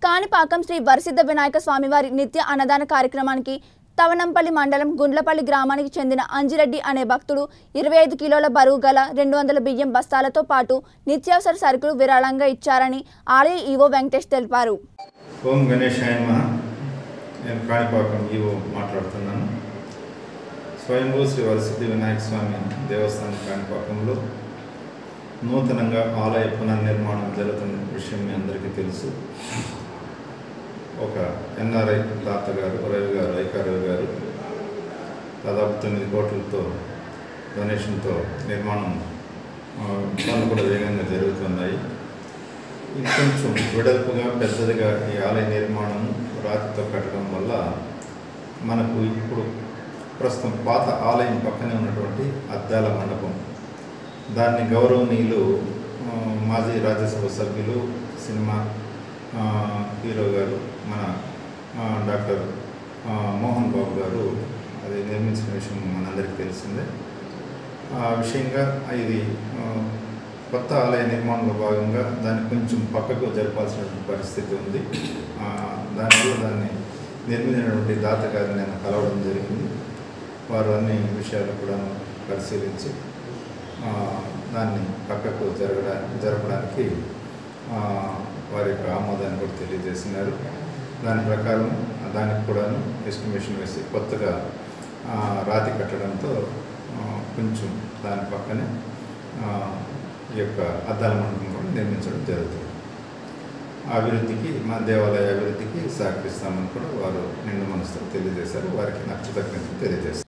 కాణిపాకం శ్రీ వరసిద్ధ వినాయక స్వామివారి నిత్య అన్నదాన కార్యక్రమానికి తవనంపల్లి మండలం గుండ్లపల్లి గ్రామానికి చెందిన అంజిరెడ్డి అనే భక్తుడు ఇరవై ఐదు కిలోల బరువు గల రెండు వందల బియ్యం బస్తాలతో పాటు నిత్యావసర సరుకులు విరాళంగా ఇచ్చారని ఆలయ ఈవో వెంకటేష్ తెలిపారు ఓం గణేశాయ నమః నేను కాణిపాకం ఈవో మాట్లాడుతున్నాను స్వయంభూ శ్రీ వరసిద్ధి వినాయక స్వామి దేవస్థానం కాణిపాకంలో నూతనంగా ఆలయ పునర్నిర్మాణం జరుగుతున్న విషయం మీ అందరికీ తెలుసు ఒక ఎన్ఆర్ఐ దాత గారు రవి గారు ఐకా రవి గారు దాదాపు తొమ్మిది కోట్లతో డొనేషన్తో నిర్మాణం ఆ, పనులు కూడా వేగంగా జరుగుతున్నాయి ఇంకొంచెం వెడల్పుగా పెద్దదిగా ఈ ఆలయ నిర్మాణం రాతితో కట్టడం వల్ల మనకు ఇప్పుడు ప్రస్తుతం పాత ఆలయం పక్కనే ఉన్నటువంటి అద్దాల మండపం దాన్ని గౌరవనీయులు ఆ, మాజీ రాజ్యసభ సభ్యులు సినిమా ఆ, హీరో గారు మన ఆ, డాక్టర్ ఆ, మోహన్ బాబు గారు అది నిర్మించిన విషయం మనందరికీ తెలిసిందే ఆ విషయంగా ఇది ఆ, కొత్త ఆలయ నిర్మాణంలో భాగంగా దాన్ని కొంచెం పక్కకు జరపాల్సినటువంటి పరిస్థితి ఉంది ఆ, దానివల్ల దాన్ని నిర్మించినటువంటి దాత గారిని నేను కలవడం జరిగింది వారు అన్ని విషయాలు కూడా పరిశీలించి ఆ, దాన్ని పక్కకు జరగడా జరపడానికి ఆ, వారి యొక్క ఆమోదాన్ని కూడా తెలియజేసినారు దాని ప్రకారం దానికి కూడాను ఎస్టిమేషన్ వేసి కొత్తగా ఆ, రాతి కట్టడంతో ఆ, కొంచెం దాని పక్కనే ఆ, ఈ యొక్క అద్దాల మండపం కూడా నిర్మించడం జరుగుతుంది ఆ అభివృద్ధికి మా దేవాలయ అభివృద్ధికి సహకరిస్తామని కూడా వారు నిండు మనసుతో తెలియజేశారు వారికి నాకు కృతజ్ఞతలు తెలియజేస్తారు